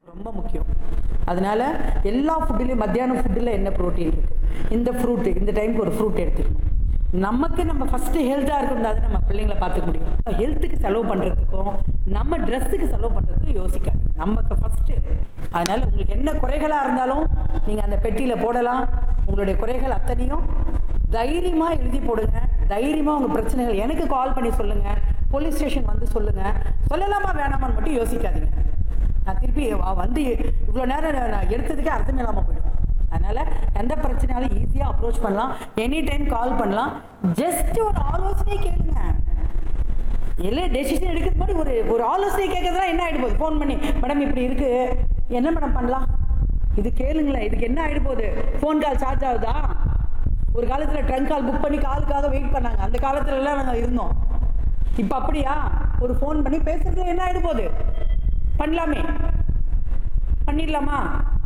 ரொம்ப முக்கியம் அதனால எல்லா ஃபுட்டுலேயும் மத்தியானம் ஃபுட்டில் என்ன ப்ரோட்டீன் இருக்குது இந்த ஃப்ரூட்டு இந்த டைமுக்கு ஒரு ஃப்ரூட் எடுத்துக்கணும் நமக்கு நம்ம ஃபஸ்ட்டு ஹெல்த்தாக இருக்கணும் தான் நம்ம பிள்ளைங்களை பார்த்துக்க முடியும் ஹெல்த்துக்கு செலவு பண்ணுறதுக்கும் நம்ம ட்ரெஸ்ஸுக்கு செலவு பண்ணுறதுக்கும் யோசிக்காது நமக்கு ஃபஸ்ட்டு அதனால் உங்களுக்கு என்ன குறைகளாக இருந்தாலும் நீங்கள் அந்த பெட்டியில் போடலாம் உங்களுடைய குறைகள் அத்தனையும் தைரியமாக எழுதி போடுங்க தைரியமாக உங்கள் பிரச்சனைகள் எனக்கு கால் பண்ணி சொல்லுங்கள் போலீஸ் ஸ்டேஷன் வந்து சொல்லுங்கள் சொல்லலாமா வேணாமான்னு மட்டும் யோசிக்காதீங்க நான் திருப்பி அவ வந்து இவ்வளோ நேரம் நான் நான் எடுத்ததுக்கே அர்த்தம் இல்லாமல் போயிடும் அதனால் எந்த பிரச்சனையாலும் ஈஸியாக அப்ரோச் பண்ணலாம் எனி டைம் கால் பண்ணலாம் ஜஸ்ட் ஒரு ஆலோசனை கேளுங்க எல்லா டெசிஷன் எடுக்கிறது மாதிரி ஒரு ஒரு ஆலோசனை கேட்கறதுலாம் என்ன ஆகிடு போகுது ஃபோன் பண்ணி மேடம் இப்படி இருக்கு என்ன மேடம் பண்ணலாம் இது கேளுங்களேன் இதுக்கு என்ன ஆகிடு போகுது ஃபோன் கால் சார்ஜ் ஆகுதா ஒரு காலத்தில் ட்ரங்க் கால் புக் பண்ணி காலுக்காக வெயிட் பண்ணாங்க அந்த காலத்துலலாம் நாங்கள் இருந்தோம் இப்போ அப்படியா ஒரு ஃபோன் பண்ணி பேசுறதுல என்ன ஆகிடு போகுது பண்ணலாமே பண்ணிடலாமா